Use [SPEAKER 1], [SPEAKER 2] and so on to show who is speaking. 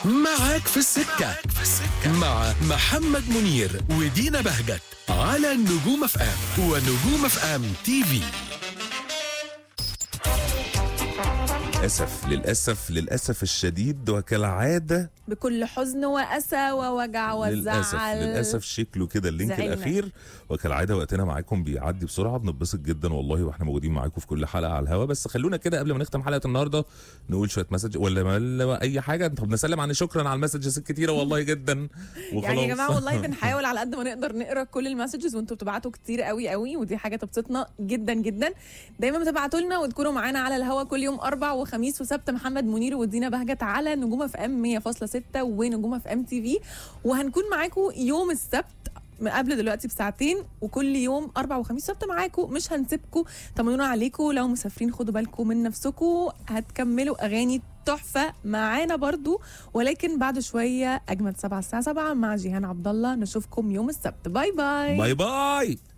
[SPEAKER 1] معاك في السكة مع محمد منير ودينا بهجت على نجوم اف ام ونجوم اف ام تي في
[SPEAKER 2] للأسف للأسف للأسف الشديد وكالعادة
[SPEAKER 3] بكل حزن وأسى ووجع
[SPEAKER 2] للأسف
[SPEAKER 3] وزعل
[SPEAKER 2] للأسف شكله كده اللينك
[SPEAKER 3] زعلنا.
[SPEAKER 2] الأخير وكالعادة وقتنا معاكم بيعدي بسرعة بنتبسط جدا والله واحنا موجودين معاكم في كل حلقة على الهوا بس خلونا كده قبل ما نختم حلقة النهاردة نقول شوية مسج ولا ولا أي حاجة طب نسلم عن شكرا على المسجز الكتيرة والله جدا وخلاص
[SPEAKER 3] يعني يا جماعه والله بنحاول على قد ما نقدر نقرا كل المسجز وانتوا بتبعتوا كتير قوي قوي ودي حاجه تبسطنا جدا جدا دايما بتبعتوا لنا وتكونوا معانا على الهوا كل يوم اربع وخميس وسبت محمد منير ودينا بهجت على نجوم اف ام 100.6 ونجوم اف ام تي في وهنكون معاكم يوم السبت من قبل دلوقتي بساعتين وكل يوم اربع وخميس سبت معاكم مش هنسيبكم طمنونا عليكم لو مسافرين خدوا بالكم من نفسكم هتكملوا اغاني تحفه معانا برضو ولكن بعد شويه اجمد سبعة الساعه 7 مع جيهان عبد الله نشوفكم يوم السبت باي باي
[SPEAKER 2] باي باي